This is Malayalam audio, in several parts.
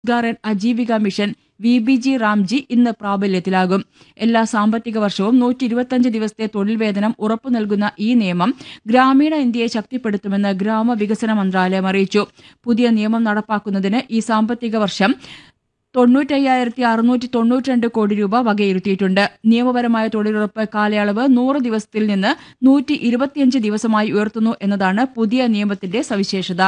Rozgar and Ajeevika mission V B G RAM G ഇന്ന് പ്രാബല്യത്തിലാകും എല്ലാ സാമ്പത്തിക വർഷവും നൂറ്റി ഇരുപത്തിയഞ്ച് ദിവസത്തെ തൊഴിൽ വേതനം ഉറപ്പു നൽകുന്ന ഈ നിയമം ഗ്രാമീണ ഇന്ത്യയെ ശക്തിപ്പെടുത്തുമെന്ന് ഗ്രാമവികസന മന്ത്രാലയം അറിയിച്ചു പുതിയ നിയമം നടപ്പാക്കുന്നതിന് ഈ സാമ്പത്തിക വർഷം തൊണ്ണൂറ്റയ്യായിരത്തി അറുന്നൂറ്റി തൊണ്ണൂറ്റിരണ്ട് കോടി രൂപ വകയിരുത്തിയിട്ടുണ്ട് നിയമപരമായ തൊഴിലുറപ്പ് കാലയളവ് നൂറ് ദിവസത്തിൽ നിന്ന് നൂറ്റി ഇരുപത്തിയഞ്ച് ദിവസമായി ഉയർത്തുന്നു എന്നതാണ് പുതിയ നിയമത്തിന്റെ സവിശേഷത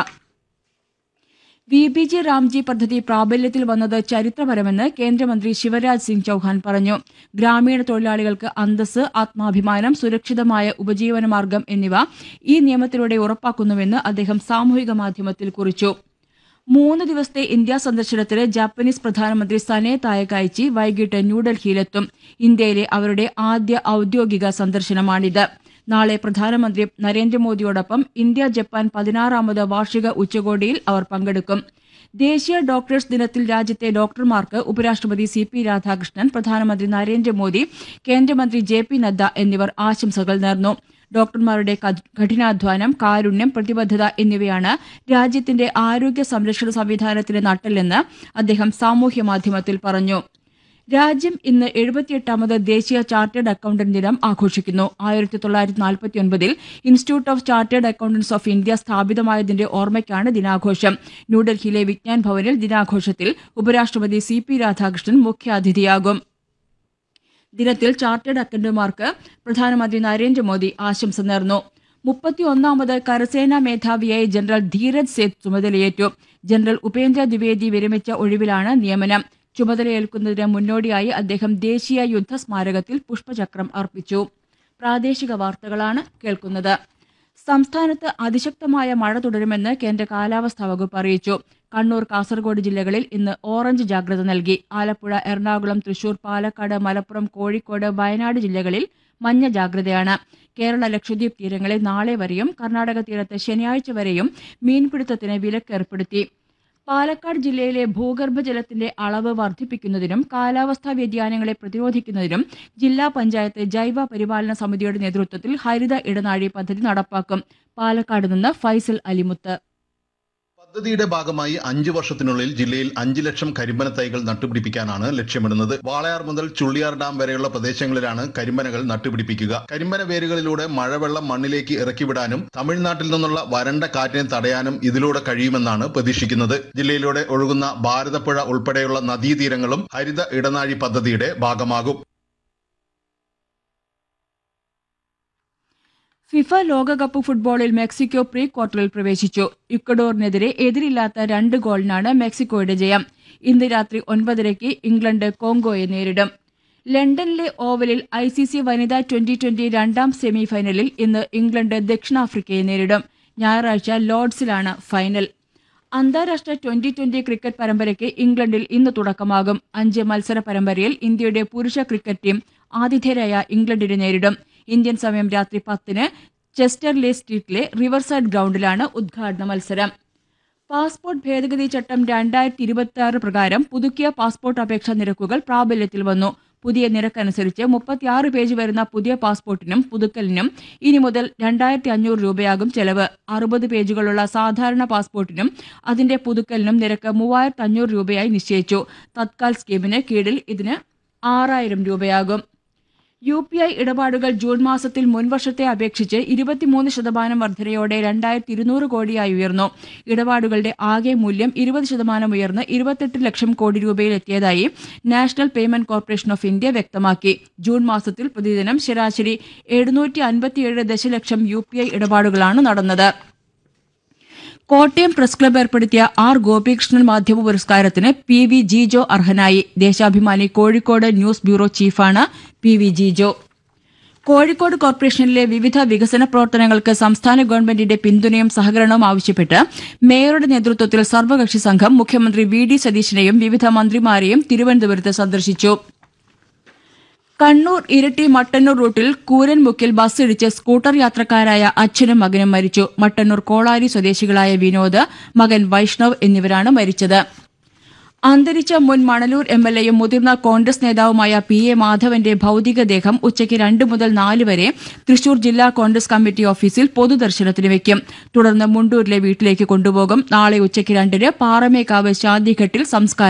വി ബി ജി റാംജി പദ്ധതി പ്രാബല്യത്തിൽ വന്നത് ചരിത്രപരമെന്ന് കേന്ദ്രമന്ത്രി ശിവരാജ് സിംഗ് ചൌഹാൻ പറഞ്ഞു ഗ്രാമീണ തൊഴിലാളികൾക്ക് അന്തസ് ആത്മാഭിമാനം സുരക്ഷിതമായ ഉപജീവനമാർഗം എന്നിവ ഈ നിയമത്തിലൂടെ ഉറപ്പാക്കുന്നുവെന്ന് അദ്ദേഹം സാമൂഹിക മാധ്യമത്തിൽ കുറിച്ചു മൂന്ന് ദിവസത്തെ ഇന്ത്യാ സന്ദർശനത്തിന് ജാപ്പനീസ് പ്രധാനമന്ത്രി സനെ തായകായിച്ചി വൈകിട്ട് ന്യൂഡൽഹിയിലെത്തും ഇന്ത്യയിലെ അവരുടെ ആദ്യ ഔദ്യോഗിക സന്ദർശനമാണിത് നാളെ പ്രധാനമന്ത്രി നരേന്ദ്രമോദിയോടൊപ്പം ഇന്ത്യ ജപ്പാൻ പതിനാറാമത് വാർഷിക ഉച്ചകോടിയിൽ അവർ പങ്കെടുക്കും ദേശീയ ഡോക്ടേഴ്സ് ദിനത്തിൽ രാജ്യത്തെ ഡോക്ടർമാർക്ക് ഉപരാഷ്ട്രപതി സി പി രാധാകൃഷ്ണൻ പ്രധാനമന്ത്രി നരേന്ദ്രമോദി കേന്ദ്രമന്ത്രി ജെ പി നദ്ദ എന്നിവർ ആശംസകൾ നേർന്നു ഡോക്ടർമാരുടെ കഠി- കഠിനാധ്വാനം കാരുണ്യം പ്രതിബദ്ധത എന്നിവയാണ് രാജ്യത്തിന്റെ ആരോഗ്യ സംരക്ഷണ സംവിധാനത്തിന്റെ നട്ടെല്ലെന്ന് അദ്ദേഹം സാമൂഹ്യ മാധ്യമത്തിൽ പറഞ്ഞു രാജ്യം ഇന്ന് എഴുപത്തിയെട്ടാമത് ദേശീയ ചാർട്ടേഡ് അക്കൌണ്ടന്റ് ദിനം ആഘോഷിക്കുന്നു ആയിരത്തി തൊള്ളായിരത്തി നാൽപ്പത്തിയൊൻപതിൽ institute of chartered accountants of India സ്ഥാപിതമായതിന്റെ ഓർമ്മയ്ക്കാണ് ദിനാഘോഷം ന്യൂഡൽഹിയിലെ വിജ്ഞാൻ ഭവനിൽ ദിനാഘോഷത്തിൽ ഉപരാഷ്ട്രപതി സി പി രാധാകൃഷ്ണൻ മുഖ്യാതിഥിയാകും ദിനത്തിൽ ചാർട്ടേഡ് അക്കൌണ്ടന്റുമാർക്ക് പ്രധാനമന്ത്രി നരേന്ദ്രമോദി ആശംസ നേർന്നു മുപ്പത്തിയൊന്നാമത് കരസേനാ മേധാവിയായി ജനറൽ ധീരജ് സേത്ത് ചുമതലയേറ്റു ജനറൽ ഉപേന്ദ്ര ദ്വിവേദി വിരമിച്ച ഒഴിവിലാണ് നിയമനം ചുമതലയേൽക്കുന്നതിന് മുന്നോടിയായി അദ്ദേഹം ദേശീയ യുദ്ധ സ്മാരകത്തിൽ പുഷ്പചക്രം അർപ്പിച്ചു പ്രാദേശിക വാർത്തകളാണ് കേൾക്കുന്നത് സംസ്ഥാനത്ത് അതിശക്തമായ മഴ തുടരുമെന്ന് കേന്ദ്ര കാലാവസ്ഥാ വകുപ്പ് അറിയിച്ചു കണ്ണൂർ കാസർഗോഡ് ജില്ലകളിൽ ഇന്ന് ഓറഞ്ച് ജാഗ്രത നൽകി ആലപ്പുഴ എറണാകുളം തൃശൂർ പാലക്കാട് മലപ്പുറം കോഴിക്കോട് വയനാട് ജില്ലകളിൽ മഞ്ഞ ജാഗ്രതയാണ് കേരള ലക്ഷദ്വീപ് തീരങ്ങളിൽ നാളെ വരെയും കർണാടക തീരത്ത് ശനിയാഴ്ച വരെയും മീൻപിടുത്തത്തിന് വിലക്ക് ഏർപ്പെടുത്തി പാലക്കാട് ജില്ലയിലെ ഭൂഗർഭജലത്തിന്റെ അളവ് വർദ്ധിപ്പിക്കുന്നതിനും കാലാവസ്ഥാ വ്യതിയാനങ്ങളെ പ്രതിരോധിക്കുന്നതിനും ജില്ലാ പഞ്ചായത്ത് ജൈവ പരിപാലന സമിതിയുടെ നേതൃത്വത്തിൽ ഹരിത ഇടനാഴി പദ്ധതി നടപ്പാക്കും പാലക്കാട് നിന്ന് ഫൈസൽ അലിമുത്ത് പദ്ധതിയുടെ ഭാഗമായി അഞ്ചു വർഷത്തിനുള്ളിൽ ജില്ലയിൽ അഞ്ചു ലക്ഷം കരിമ്പന തൈകൾ നട്ടുപിടിപ്പിക്കാനാണ് ലക്ഷ്യമിടുന്നത് വാളയാർ മുതൽ ചുള്ളിയാർ ഡാം വരെയുള്ള പ്രദേശങ്ങളിലാണ് കരിമ്പനകൾ നട്ടുപിടിപ്പിക്കുക കരിമ്പന വേരുകളിലൂടെ മഴവെള്ളം മണ്ണിലേക്ക് ഇറക്കിവിടാനും തമിഴ്നാട്ടിൽ നിന്നുള്ള വരണ്ട കാറ്റിനെ തടയാനും ഇതിലൂടെ കഴിയുമെന്നാണ് പ്രതീക്ഷിക്കുന്നത് ജില്ലയിലൂടെ ഒഴുകുന്ന ഭാരതപ്പുഴ ഉൾപ്പെടെയുള്ള നദീതീരങ്ങളും ഹരിത ഇടനാഴി പദ്ധതിയുടെ ഭാഗമാകും ഫിഫ ലോകകപ്പ് ഫുട്ബോളിൽ മെക്സിക്കോ പ്രീ ക്വാർട്ടറിൽ പ്രവേശിച്ചു ഇക്വഡോറിനെതിരെ എതിരില്ലാത്ത രണ്ട് ഗോളിനാണ് മെക്സിക്കോയുടെ ജയം ഇന്ന് രാത്രി ഒൻപതരയ്ക്ക് ഇംഗ്ലണ്ട് കോങ്കോയെ നേരിടും ലണ്ടനിലെ ഓവലിൽ ഐ സി സി വനിതാ ട്വന്റി ട്വന്റി രണ്ടാം സെമി ഫൈനലിൽ ഇന്ന് ഇംഗ്ലണ്ട് ദക്ഷിണാഫ്രിക്കയെ നേരിടും ഞായറാഴ്ച ലോർഡ്സിലാണ് ഫൈനൽ അന്താരാഷ്ട്ര ട്വന്റി ട്വന്റി ക്രിക്കറ്റ് പരമ്പരയ്ക്ക് ഇംഗ്ലണ്ടിൽ ഇന്ന് തുടക്കമാകും അഞ്ച് മത്സര പരമ്പരയിൽ ഇന്ത്യയുടെ പുരുഷ ക്രിക്കറ്റ് ടീം ആതിഥേയരായ ഇംഗ്ലണ്ടിനെ നേരിടും ഇന്ത്യൻ സമയം രാത്രി പത്തിന് ചെസ്റ്റർലെ സ്ട്രീറ്റിലെ റിവർസൈഡ് ഗ്രൗണ്ടിലാണ് ഉദ്ഘാടന മത്സരം പാസ്പോർട്ട് ഭേദഗതി ചട്ടം രണ്ടായിരത്തി ഇരുപത്തി ആറ് പ്രകാരം പുതുക്കിയ പാസ്പോർട്ട് അപേക്ഷാ നിരക്കുകൾ പ്രാബല്യത്തിൽ വന്നു പുതിയ നിരക്കനുസരിച്ച് മുപ്പത്തിയാറ് പേജ് വരുന്ന പുതിയ പാസ്പോർട്ടിനും പുതുക്കലിനും ഇനി മുതൽ രണ്ടായിരത്തി അഞ്ഞൂറ് രൂപയാകും ചെലവ് അറുപത് പേജുകളുള്ള സാധാരണ പാസ്പോർട്ടിനും അതിന്റെ പുതുക്കലിനും നിരക്ക് മൂവായിരത്തി അഞ്ഞൂറ് രൂപയായി നിശ്ചയിച്ചു തത്കാൽ സ്കീമിന് കീഴിൽ ഇതിന് ആറായിരം രൂപയാകും യു പി ഐ ഇടപാടുകൾ ജൂൺ മാസത്തിൽ മുൻവർഷത്തെ അപേക്ഷിച്ച് ഇരുപത്തിമൂന്ന് ശതമാനം വർധനയോടെ രണ്ടായിരത്തി ഇരുന്നൂറ് കോടിയായി ഉയർന്നു ഇടപാടുകളുടെ ആകെ മൂല്യം ഇരുപത് ശതമാനം ഉയർന്ന് ഇരുപത്തെട്ട് ലക്ഷം കോടി രൂപയിലെത്തിയതായി national payment corporation of India വ്യക്തമാക്കി ജൂൺ മാസത്തിൽ പ്രതിദിനം ശരാശരി എഴുന്നൂറ്റി അൻപത്തിയേഴ് ദശലക്ഷം യു പി ഐ ഇടപാടുകളാണ് നടന്നത് കോട്ടയം പ്രസ് ക്ലബ്ബ് ഏർപ്പെടുത്തിയ ആർ ഗോപികൃഷ്ണൻ മാധ്യമ പുരസ്കാരത്തിന് പി വി ജിജോ അർഹനായി ദേശാഭിമാനി കോഴിക്കോട് ന്യൂസ് ബ്യൂറോ ചീഫാണ് പി വി ജിജോ കോഴിക്കോട് കോർപ്പറേഷനിലെ വിവിധ വികസന പ്രവർത്തനങ്ങൾക്ക് സംസ്ഥാന ഗവൺമെന്റിന്റെ പിന്തുണയും സഹകരണവും ആവശ്യപ്പെട്ട് മേയറുടെ നേതൃത്വത്തിൽ സർവകക്ഷി സംഘം മുഖ്യമന്ത്രി വി ഡി സതീശനെയും വിവിധ മന്ത്രിമാരെയും തിരുവനന്തപുരത്ത് സന്ദർശിച്ചു കണ്ണൂർ ഇരിട്ടി മട്ടന്നൂർ റൂട്ടിൽ കൂരൻമുക്കിൽ ബസ് ഇടിച്ച് സ്കൂട്ടർ യാത്രക്കാരായ അച്ഛനും മകനും മരിച്ചു മട്ടന്നൂർ കോളാരി സ്വദേശികളായ വിനോദ് മകൻ വൈഷ്ണവ് എന്നിവരാണ് മരിച്ചത് അന്തരിച്ച മുൻ മണലൂർ എം എൽ എയും മുതിർന്ന കോൺഗ്രസ് നേതാവുമായ പി എ മാധവന്റെ ഭൌതികദേഹം ഉച്ചയ്ക്ക് രണ്ട് മുതൽ നാല് വരെ തൃശൂർ ജില്ലാ കോൺഗ്രസ് കമ്മിറ്റി ഓഫീസിൽ പൊതുദർശനത്തിന് വെക്കും തുടർന്ന് മുണ്ടൂരിലെ വീട്ടിലേക്ക് കൊണ്ടുപോകും നാളെ ഉച്ചയ്ക്ക് രണ്ടിന് പാറമേക്കാവ് ശാന്തിഘട്ടിൽ സംസ്കാരം